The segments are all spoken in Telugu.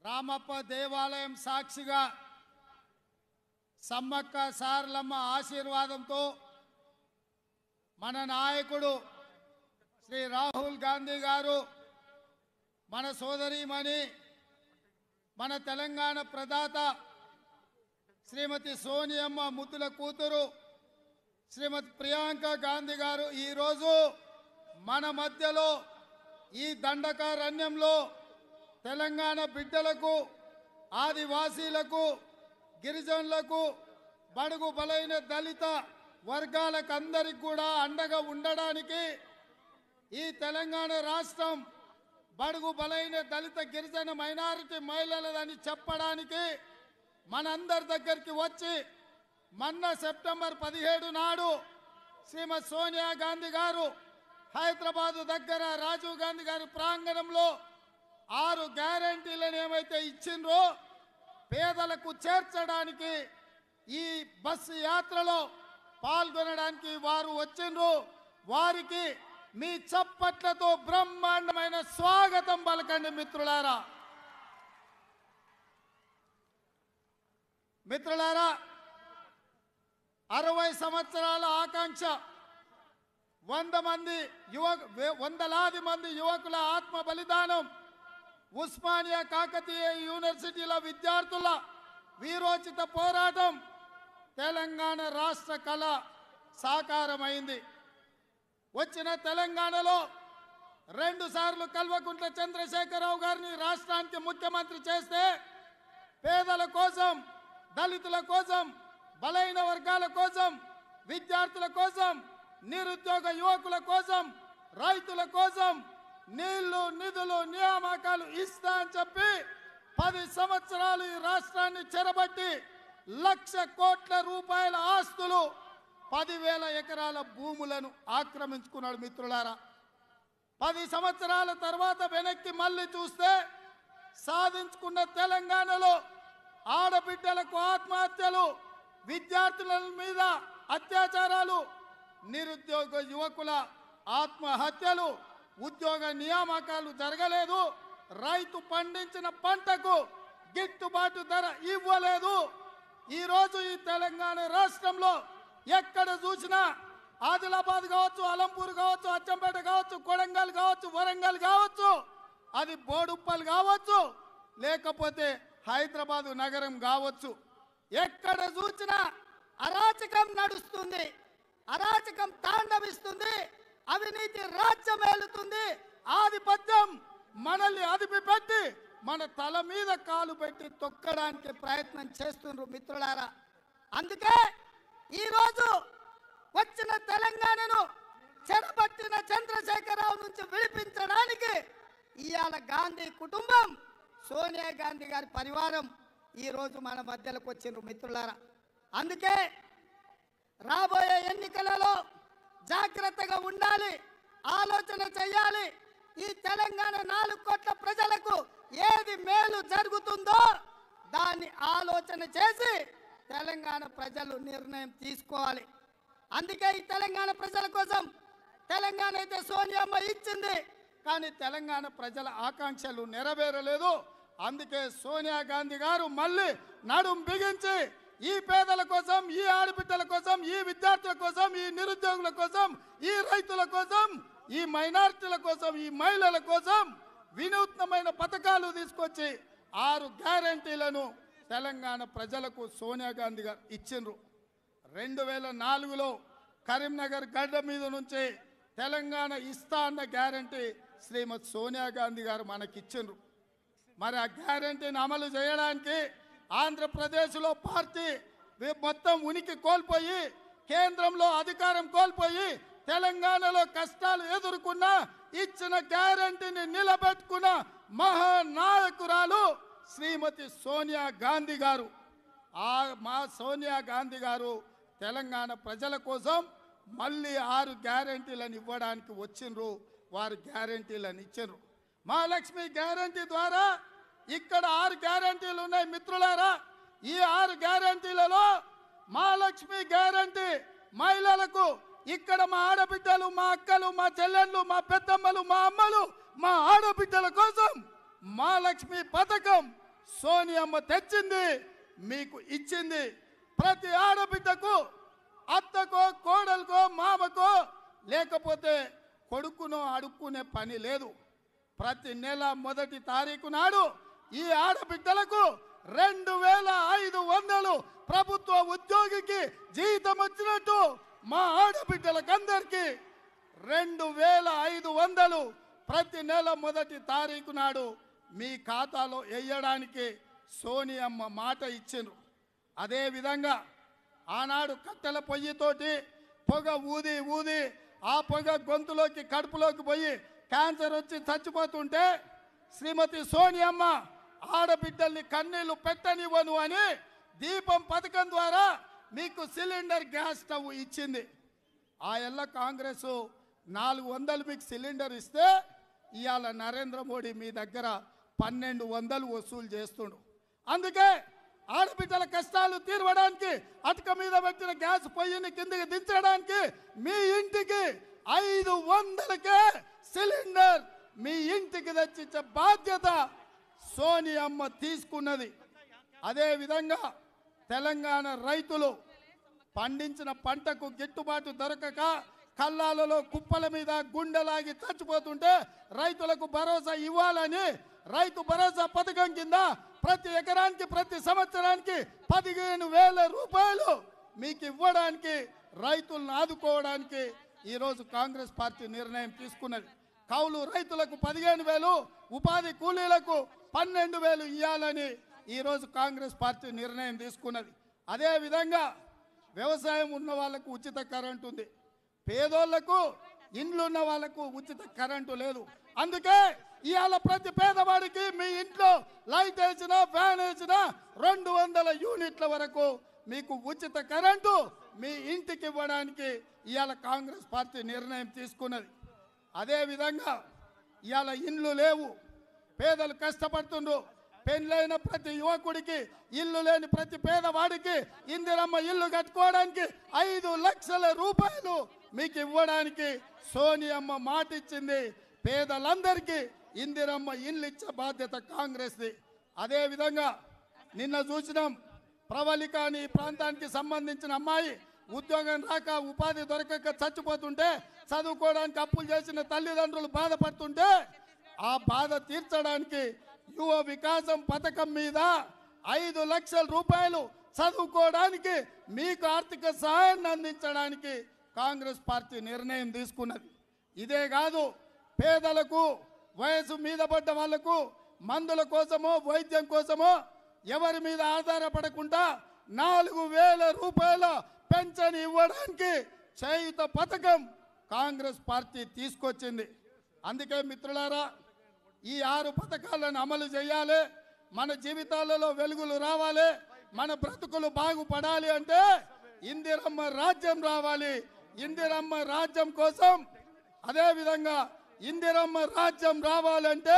రామప్ప దేవాలయం సాక్షిగా సమ్మక్క సారలమ్మ ఆశీర్వాదంతో మన నాయకుడు శ్రీ రాహుల్ గాంధీ గారు మన సోదరీమణి మన తెలంగాణ ప్రదాత శ్రీమతి సోనియమ్మ ముద్దుల కూతురు శ్రీమతి ప్రియాంక గాంధీ గారు ఈరోజు మన మధ్యలో ఈ దండకారణ్యంలో తెలంగాణ బిడ్డలకు ఆదివాసీలకు గిరిజనులకు బడుగు బలైన దళిత వర్గాలకు అందరికి కూడా అండగా ఉండడానికి ఈ తెలంగాణ రాష్ట్రం బడుగు బలైన దళిత గిరిజన మైనారిటీ మహిళలదని చెప్పడానికి మనందరి దగ్గరికి వచ్చి మొన్న సెప్టెంబర్ పదిహేడు నాడు శ్రీమతి సోనియా గాంధీ గారు హైదరాబాదు దగ్గర రాజీవ్ గాంధీ గారి ప్రాంగణంలో ఆరు గ్యారంటీలను ఏమైతే ఇచ్చిండ్రో పేదలకు చేర్చడానికి ఈ బస్సు యాత్రలో పాల్గొనడానికి వారు వచ్చిండ్రు వారికి మీ చప్పట్లతో బ్రహ్మాండమైన స్వాగతం పలకండి మిత్రులారా మిత్రులారా అరవై సంవత్సరాల ఆకాంక్ష వంద మంది యువ వే- వందలాది మంది యువకుల ఆత్మ బలిదానం ఉస్మానియా కాకతీయ యూనివర్సిటీల విద్యార్థుల వీరోచిత పోరాటం తెలంగాణ రాష్ట్ర కళ సాకారమైంది వచ్చిన తెలంగాణలో రెండు సార్లు కల్వకుంట్ల చంద్రశేఖరరావు గారిని రాష్ట్రానికి ముఖ్యమంత్రి చేస్తే పేదల కోసం దళితుల కోసం బలైన వర్గాల కోసం విద్యార్థుల కోసం నిరుద్యోగ యువకుల కోసం రైతుల కోసం నీళ్లు నిధులు నియామకాలు ఇస్తా అని చెప్పి పది సంవత్సరాలు ఈ రాష్ట్రాన్ని చెరబట్టి లక్ష కోట్ల రూపాయల ఆస్తులు పదివేల ఎకరాల భూములను ఆక్రమించుకున్నాడు మిత్రులారా పది సంవత్సరాల తర్వాత వెనక్కి మళ్ళీ చూస్తే సాధించుకున్న తెలంగాణలో ఆడబిడ్డలకు ఆత్మహత్యలు విద్యార్థుల మీద అత్యాచారాలు నిరుద్యోగ యువకుల ఆత్మహత్యలు ఉద్యోగ నియామకాలు జరగలేదు రైతు పండించిన పంటకు గిట్టుబాటు ధర ఇవ్వలేదు ఈరోజు ఈ తెలంగాణ రాష్ట్రంలో ఎక్కడ చూసినా ఆదిలాబాద్ కావచ్చు అలంపూర్ కావచ్చు అచ్చంపేట కావచ్చు కొడంగల్ కావచ్చు వరంగల్ కావచ్చు అది బోడుప్పల్ కావచ్చు లేకపోతే హైదరాబాదు నగరం కావచ్చు ఎక్కడ చూసినా అరాచకం నడుస్తుంది అరాచకం తాండవిస్తుంది అవినీతి రాజ్యం ఏలుతుంది ఆధిపత్యం మనల్ని అదిపి పెట్టి మన తల మీద కాలు పెట్టి తొక్కడానికి ప్రయత్నం చేస్తుండ్రు మిత్రులారా అందుకే ఈరోజు వచ్చిన తెలంగాణను చెరబట్టిన చంద్రశేఖరరావు నుంచి విడిపించడానికి ఇవాళ గాంధీ కుటుంబం సోనియా గాంధీ గారి పరివారం ఈరోజు మన మధ్యలోకి వచ్చిండ్రు మిత్రులారా అందుకే రాబోయే ఎన్నికలలో జాగ్రత్తగా ఉండాలి ఆలోచన చేయాలి ఈ తెలంగాణ నాలుగు కోట్ల ప్రజలకు ఏది మేలు జరుగుతుందో దాన్ని ఆలోచన చేసి తెలంగాణ ప్రజలు నిర్ణయం తీసుకోవాలి అందుకే ఈ తెలంగాణ ప్రజల కోసం తెలంగాణ అయితే సోనియమ్మ ఇచ్చింది కానీ తెలంగాణ ప్రజల ఆకాంక్షలు నెరవేరలేదు అందుకే సోనియా గాంధీ గారు మళ్ళీ నడుం బిగించి ఈ పేదల కోసం ఈ ఆడబిడ్డల కోసం ఈ విద్యార్థుల కోసం ఈ నిరుద్యోగుల కోసం ఈ రైతుల కోసం ఈ మైనారిటీల కోసం ఈ మహిళల కోసం వినూత్నమైన పథకాలు తీసుకొచ్చి ఆరు గ్యారంటీలను తెలంగాణ ప్రజలకు సోనియా గాంధీ గారు ఇచ్చిండ్రు రెండు వేల నాలుగులో కరీంనగర్ గడ్డ మీద నుంచి తెలంగాణ ఇస్తా అన్న గ్యారంటీ శ్రీమతి సోనియా గాంధీ గారు మనకిచ్చిండ్రు మరి ఆ గ్యారంటీని అమలు చేయడానికి ఆంధ్రప్రదేశ్లో పార్టీ వి- మొత్తం ఉనికి కోల్పోయి కేంద్రంలో అధికారం కోల్పోయి తెలంగాణలో కష్టాలు ఎదుర్కొన్న ఇచ్చిన గ్యారంటీని నిలబెట్టుకున్న మహానాయకురాలు శ్రీమతి సోనియా గాంధీ గారు ఆ మా సోనియా గాంధీ గారు తెలంగాణ ప్రజల కోసం మళ్ళీ ఆరు గ్యారంటీలను ఇవ్వడానికి వచ్చిండ్రు వారు గ్యారంటీలను ఇచ్చిండ్రు మహాలక్ష్మి గ్యారంటీ ద్వారా ఇక్కడ ఆరు గ్యారంటీలు ఉన్నాయి మిత్రులారా ఈ ఆరు గ్యారంటీలలో మహాలక్ష్మి గ్యారంటీ మహిళలకు ఇక్కడ మా ఆడబిడ్డలు మా అక్కలు మా చెల్లెళ్ళు మా పెద్దమ్మలు మా అమ్మలు మా ఆడబిడ్డల కోసం మహాలక్ష్మి పథకం సోనియమ్మ తెచ్చింది మీకు ఇచ్చింది ప్రతి ఆడబిడ్డకు అత్తకో కోడలకో మామకో లేకపోతే కొడుకునో అడుక్కునే పని లేదు ప్రతి నెల మొదటి తారీఖు నాడు ఈ ఆడబిడ్డలకు రెండు వేల ఐదు వందలు ప్రభుత్వ ఉద్యోగికి జీతం వచ్చినట్టు మా ఆడబిడ్డలకందరికీ రెండు వేల ఐదు వందలు ప్రతి నెల మొదటి తారీఖు నాడు మీ ఖాతాలో వేయడానికి సోనియమ్మ మాట ఇచ్చిండ్రు అదేవిధంగా ఆనాడు కట్టెల పొయ్యితోటి పొగ ఊది ఊది ఆ పొగ గొంతులోకి కడుపులోకి పోయి క్యాన్సర్ వచ్చి చచ్చిపోతుంటే శ్రీమతి సోనియమ్మ ఆడబిడ్డల్ని కన్నీళ్లు పెట్టనివ్వను అని దీపం పథకం ద్వారా మీకు సిలిండర్ గ్యాస్ స్టవ్ ఇచ్చింది ఆ ఎల్ల కాంగ్రెస్ నాలుగు వందలు మీకు సిలిండర్ ఇస్తే ఇవాళ నరేంద్ర మోడీ మీ దగ్గర పన్నెండు వందలు వసూలు చేస్తుండు అందుకే ఆడబిడ్డల కష్టాలు తీర్వడానికి అటక మీద పెట్టిన గ్యాస్ పొయ్యిని కిందకి దించడానికి మీ ఇంటికి ఐదు వందలకే సిలిండర్ మీ ఇంటికి తెచ్చిచ్చే బాధ్యత సోనియమ్మ తీసుకున్నది అదే విధంగా తెలంగాణ రైతులు పండించిన పంటకు గిట్టుబాటు దొరకక కల్లాలలో కుప్పల మీద గుండెలాగి చచ్చిపోతుంటే రైతులకు భరోసా ఇవ్వాలని రైతు భరోసా పథకం కింద ప్రతి ఎకరానికి ప్రతి సంవత్సరానికి పదిహేను వేల రూపాయలు మీకు ఇవ్వడానికి రైతులను ఆదుకోవడానికి ఈరోజు కాంగ్రెస్ పార్టీ నిర్ణయం తీసుకున్నది కౌలు రైతులకు పదిహేను వేలు ఉపాధి కూలీలకు పన్నెండు వేలు ఇవ్వాలని ఈరోజు కాంగ్రెస్ పార్టీ నిర్ణయం తీసుకున్నది అదే విధంగా వ్యవసాయం ఉన్న వాళ్ళకు ఉచిత కరెంటు ఉంది పేదోళ్లకు ఇండ్లు ఉన్న వాళ్ళకు ఉచిత కరెంటు లేదు అందుకే ఇవాళ ప్రతి పేదవాడికి మీ ఇంట్లో లైట్ వేసినా ఫ్యాన్ వేసినా రెండు వందల యూనిట్ల వరకు మీకు ఉచిత కరెంటు మీ ఇంటికి ఇవ్వడానికి ఇవాళ కాంగ్రెస్ పార్టీ నిర్ణయం తీసుకున్నది అదే విధంగా ఇవాళ ఇండ్లు లేవు పేదలు కష్టపడుతుండ్రు పెళ్ళైన ప్రతి యువకుడికి ఇల్లు లేని ప్రతి పేదవాడికి ఇందిరమ్మ ఇల్లు కట్టుకోవడానికి ఐదు లక్షల రూపాయలు మీకు ఇవ్వడానికి సోనియమ్మ మాట ఇచ్చింది పేదలందరికీ ఇందిరమ్మ ఇల్లు ఇచ్చే బాధ్యత కాంగ్రెస్ది అదే విధంగా నిన్న చూసినాం ప్రవళిక అని ఈ ప్రాంతానికి సంబంధించిన అమ్మాయి ఉద్యోగం రాక ఉపాధి దొరకక చచ్చిపోతుంటే చదువుకోవడానికి అప్పులు చేసిన తల్లిదండ్రులు బాధపడుతుంటే ఆ బాధ తీర్చడానికి యువ వికాసం పథకం మీద ఐదు లక్షల రూపాయలు చదువుకోవడానికి మీకు ఆర్థిక సహాయాన్ని అందించడానికి కాంగ్రెస్ పార్టీ నిర్ణయం తీసుకున్నది ఇదే కాదు పేదలకు వయసు మీద పడ్డ వాళ్లకు మందుల కోసమో వైద్యం కోసమో ఎవరి మీద ఆధారపడకుండా నాలుగు వేల రూపాయల పెన్షన్ ఇవ్వడానికి చేయుత పథకం కాంగ్రెస్ పార్టీ తీసుకొచ్చింది అందుకే మిత్రులారా ఈ ఆరు పథకాలను అమలు చేయాలి మన జీవితాలలో వెలుగులు రావాలి మన బ్రతుకులు బాగుపడాలి అంటే ఇందిరమ్మ రాజ్యం రావాలి ఇందిరమ్మ రాజ్యం కోసం అదే విధంగా ఇందిరమ్మ రాజ్యం రావాలంటే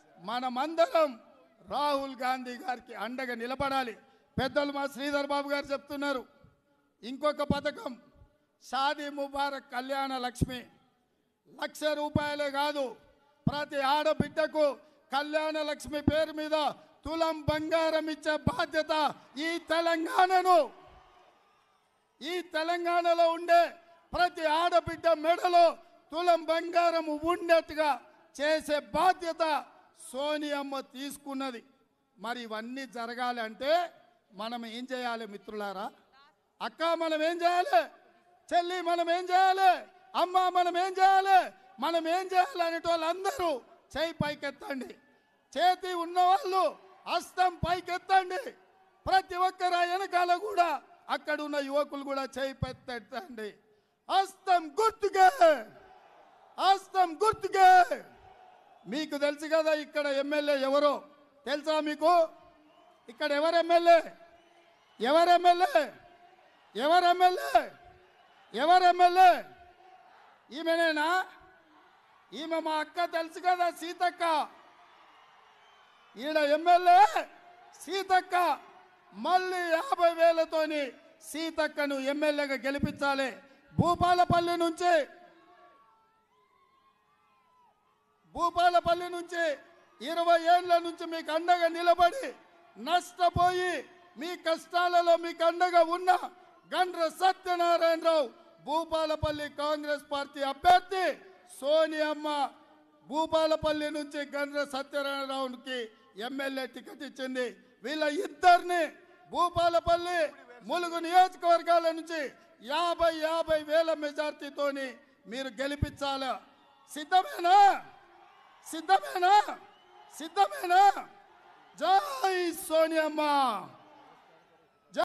మనమందరం రాహుల్ గాంధీ గారికి అండగా నిలబడాలి పెద్దలు మా శ్రీధర్ బాబు గారు చెప్తున్నారు ఇంకొక పథకం షాదీ ముబారక్ కళ్యాణ లక్ష్మి లక్ష రూపాయలే కాదు ప్రతి ఆడబిడ్డకు కళ్యాణ లక్ష్మి పేరు మీద తులం బంగారం ఇచ్చే బాధ్యత ఈ తెలంగాణను ఈ తెలంగాణలో ఉండే ప్రతి ఆడబిడ్డ మెడలో తులం బంగారం ఉండేట్టుగా చేసే బాధ్యత సోనియమ్మ తీసుకున్నది మరి ఇవన్నీ జరగాలి అంటే మనం ఏం చేయాలి మిత్రులారా అక్క మనం ఏం చేయాలి చెల్లి మనం ఏం చేయాలి అమ్మ మనం ఏం చేయాలి మనం ఏం చేయాలి అనేటోళ్ళందరూ చేయి పైకెత్తండి చేతి ఉన్నవాళ్ళు హస్తం పైకెత్తండి ప్రతి ఒక్కరు ఆ వెనకాల కూడా అక్కడ ఉన్న యువకులు కూడా చేయి పెత్తండి హస్తం గుర్తుగా హస్తం గుర్తుగా మీకు తెలుసు కదా ఇక్కడ ఎమ్మెల్యే ఎవరో తెలుసా మీకు ఇక్కడ ఎవరు ఎమ్మెల్యే ఎవరు ఎమ్మెల్యే ఎవరు ఎమ్మెల్యే ఎవరు ఎమ్మెల్యే ఈమెనేనా ఈమె మా అక్క తెలుసు కదా సీతక్క ఈడ ఎమ్మెల్యే సీతక్క మళ్ళీ యాభై వేలతోని సీతక్కను ఎమ్మెల్యేగా గెలిపించాలి భూపాలపల్లి నుంచి భూపాలపల్లి నుంచి ఇరవై ఏళ్ళ నుంచి మీకు అండగా నిలబడి నష్టపోయి మీ కష్టాలలో మీకు అండగా ఉన్న గండ్ర సత్యనారాయణరావు భూపాలపల్లి కాంగ్రెస్ పార్టీ అభ్యర్థి సోనియమ్మ భూపాలపల్లి నుంచి గండ్ర సత్యనారాయణరావుకి ఎమ్మెల్యే టికెట్ ఇచ్చింది వీళ్ళ ఇద్దరిని భూపాలపల్లి ములుగు నియోజకవర్గాల నుంచి యాభై యాభై వేల మెజార్టీతోని మీరు గెలిపించాలా సిద్ధమేనా సిద్ధమేనా సిద్ధమేనా జై సోనియమ్మ